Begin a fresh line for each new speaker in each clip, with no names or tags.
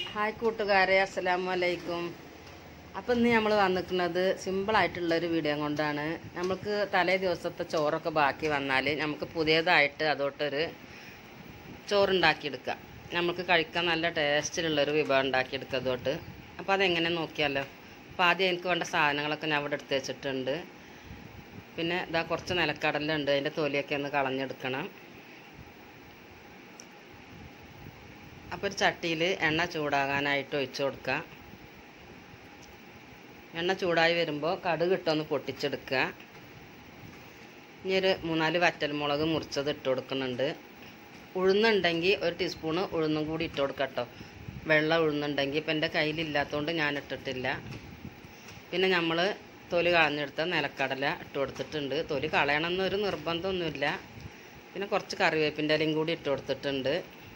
hi കൂട്ടുകാരെ അസ്സലാമു അലൈക്കും അപ്പം ഇന്ന് നമ്മൾ വന്നിരിക്കുന്നത് സിമ്പിളായിട്ടുള്ളൊരു വീഡിയോ കൊണ്ടാണ് നമുക്ക് തലേ ദിവസത്തെ ചോറൊക്കെ ബാക്കി വന്നാൽ നമുക്ക് പുതിയതായിട്ട് അതോട്ടൊരു ചോറുണ്ടാക്കിയെടുക്കാം നമുക്ക് കഴിക്കാൻ നല്ല ടേസ്റ്റിലുള്ളൊരു വിഭവം ഉണ്ടാക്കിയെടുക്കുക അതോട്ട് അപ്പോൾ അതെങ്ങനെ നോക്കിയാലോ അപ്പോൾ ആദ്യം എനിക്ക് വേണ്ട സാധനങ്ങളൊക്കെ ഞാൻ ഇവിടെ എടുത്ത് വെച്ചിട്ടുണ്ട് പിന്നെ ഇതാ കുറച്ച് നിലക്കടലുണ്ട് അതിൻ്റെ തൊലിയൊക്കെ ഒന്ന് കളഞ്ഞെടുക്കണം അപ്പോൾ ഒരു ചട്ടിയിൽ എണ്ണ ചൂടാകാനായിട്ട് ഒഴിച്ചു കൊടുക്കുക എണ്ണ ചൂടായി വരുമ്പോൾ കടുക് ഇട്ടൊന്ന് പൊട്ടിച്ചെടുക്കുക ഇനി ഒരു മൂന്നാല് വറ്റൽമുളക് മുറിച്ചത് ഇട്ട് കൊടുക്കുന്നുണ്ട് ഉഴുന്നുണ്ടെങ്കിൽ ഒരു ടീസ്പൂണ് ഉഴുന്നും കൂടി ഇട്ട് കൊടുക്കാം കേട്ടോ വെള്ള ഉഴുന്നുണ്ടെങ്കിൽ ഇപ്പം എൻ്റെ കയ്യിലില്ലാത്തതുകൊണ്ട് ഞാൻ ഇട്ടിട്ടില്ല പിന്നെ നമ്മൾ തൊലി കളഞ്ഞെടുത്ത നിലക്കടല ഇട്ട് കൊടുത്തിട്ടുണ്ട് തൊലി കളയണമെന്നൊരു നിർബന്ധമൊന്നുമില്ല പിന്നെ കുറച്ച് കറിവേപ്പിൻ്റെ ഇലയും കൂടി ഇട്ട് കൊടുത്തിട്ടുണ്ട്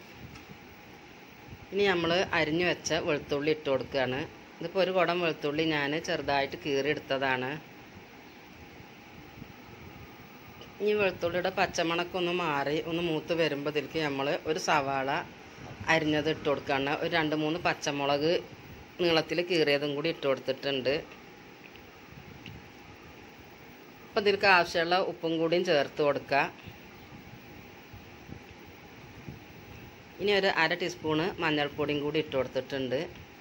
ഇനി നമ്മൾ അരിഞ്ഞു വെച്ച വെളുത്തുള്ളി ഇട്ട് കൊടുക്കുകയാണ് ഇതിപ്പോൾ ഒരു കുടം വെളുത്തുള്ളി ഞാൻ ചെറുതായിട്ട് കീറിയെടുത്തതാണ് ഇനി വെളുത്തുള്ളിയുടെ പച്ചമണക്കം ഒന്ന് മാറി ഒന്ന് മൂത്ത് വരുമ്പോൾ ഇതിലേക്ക് നമ്മൾ ഒരു സവാള അരിഞ്ഞത് ഇട്ട് കൊടുക്കുകയാണ് ഒരു രണ്ട് മൂന്ന് പച്ചമുളക് നീളത്തിൽ കീറിയതും കൂടി ഇട്ട് കൊടുത്തിട്ടുണ്ട് അപ്പം ഇതിലേക്ക് ആവശ്യമുള്ള ഉപ്പും കൂടിയും ചേർത്ത് കൊടുക്കുക ഇനി ഒരു അര ടീസ്പൂണ് മഞ്ഞൾപ്പൊടിയും കൂടി ഇട്ട് കൊടുത്തിട്ടുണ്ട്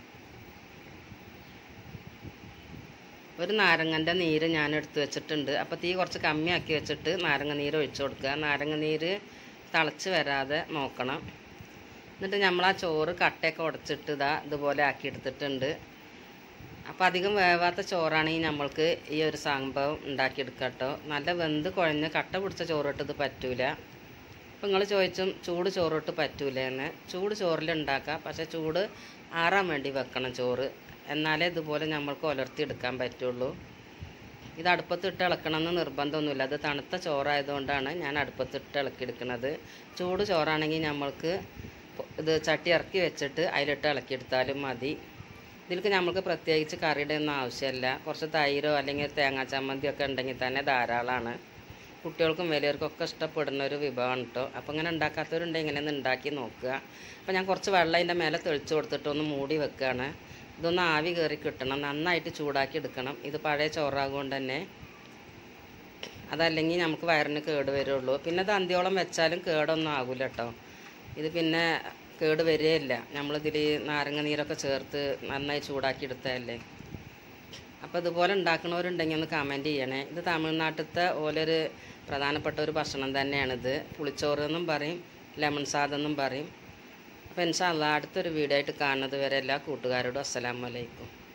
ഒരു നാരങ്ങൻ്റെ നീര് ഞാൻ എടുത്ത് വെച്ചിട്ടുണ്ട് അപ്പോൾ തീ കുറച്ച് കമ്മിയാക്കി വെച്ചിട്ട് നാരങ്ങ നീര് ഒഴിച്ചു കൊടുക്കുക നാരങ്ങ നീര് തിളച്ച് വരാതെ നോക്കണം എന്നിട്ട് നമ്മൾ ആ ചോറ് കട്ടയൊക്കെ ഉടച്ചിട്ട് ഇതാ ഇതുപോലെ ആക്കി എടുത്തിട്ടുണ്ട് അപ്പോൾ അധികം വേവാത്ത ചോറാണെങ്കിൽ നമ്മൾക്ക് ഈ ഒരു സംഭവം ഉണ്ടാക്കിയെടുക്കാം കേട്ടോ നല്ല വെന്ത് കുഴഞ്ഞ് കട്ട പിടിച്ച ചോറിട്ട് ഇത് പറ്റൂല അപ്പം നിങ്ങൾ ചോദിച്ചും ചൂട് ചോറിട്ട് പറ്റൂല എന്ന് ചൂട് ചോറിൽ ഉണ്ടാക്കാം പക്ഷേ ചൂട് ആറാൻ വേണ്ടി വെക്കണം ചോറ് എന്നാലേ ഇതുപോലെ നമ്മൾക്ക് ഉലർത്തി എടുക്കാൻ പറ്റുള്ളൂ ഇത് അടുപ്പത്തിട്ട് ഇളക്കണമെന്ന് നിർബന്ധമൊന്നുമില്ല അത് തണുത്ത ചോറായതുകൊണ്ടാണ് ഞാൻ അടുപ്പത്തിട്ട് ഇളക്കിയെടുക്കുന്നത് ചൂട് ചോറാണെങ്കിൽ നമ്മൾക്ക് ഇത് ചട്ടി ഇറക്കി വെച്ചിട്ട് അതിലിട്ട് ഇളക്കിയെടുത്താലും മതി ഇതിലേക്ക് നമുക്ക് പ്രത്യേകിച്ച് കറിയുടെ ഒന്നും ആവശ്യമില്ല കുറച്ച് തൈരോ അല്ലെങ്കിൽ തേങ്ങാ ചമ്മന്തിയോ ഒക്കെ ഉണ്ടെങ്കിൽ തന്നെ ധാരാളമാണ് കുട്ടികൾക്കും വലിയവർക്കൊക്കെ ഇഷ്ടപ്പെടുന്ന ഒരു വിഭവമാണ് കേട്ടോ അപ്പോൾ ഇങ്ങനെ ഉണ്ടാക്കാത്തവരുണ്ടെങ്കിൽ ഇങ്ങനെ ഒന്ന് ഉണ്ടാക്കി നോക്കുക അപ്പോൾ ഞാൻ കുറച്ച് വെള്ളം അതിൻ്റെ മേലെ തെളിച്ച് കൊടുത്തിട്ട് ഒന്ന് മൂടി വെക്കുകയാണ് ഇതൊന്ന് ആവി കയറി കിട്ടണം നന്നായിട്ട് ചൂടാക്കി എടുക്കണം ഇത് പഴയ ചോറാകൊണ്ട് തന്നെ അതല്ലെങ്കിൽ നമുക്ക് വയറിന് കേട് വരുള്ളൂ പിന്നെ ഇത് അന്ത്യോളം വെച്ചാലും കേടൊന്നും ആകില്ല കേട്ടോ ഇത് പിന്നെ കേട് വരികയില്ല നമ്മളിതിൽ നാരങ്ങ നീരൊക്കെ ചേർത്ത് നന്നായി ചൂടാക്കി എടുത്തതല്ലേ അപ്പോൾ ഇതുപോലെ ഉണ്ടാക്കണവരുണ്ടെങ്കിൽ ഒന്ന് കമൻറ്റ് ചെയ്യണേ ഇത് തമിഴ്നാട്ടിലത്തെ ഓലൊരു പ്രധാനപ്പെട്ട ഒരു ഭക്ഷണം തന്നെയാണിത് പുളിച്ചോറ് എന്നും പറയും ലെമൺ സാദെന്നും പറയും അപ്പോൾ ഇൻഷാല്ല അടുത്തൊരു വീഡിയോ ആയിട്ട് കാണുന്നത് വരെ എല്ലാ കൂട്ടുകാരോടും അസ്സലാമലൈക്കും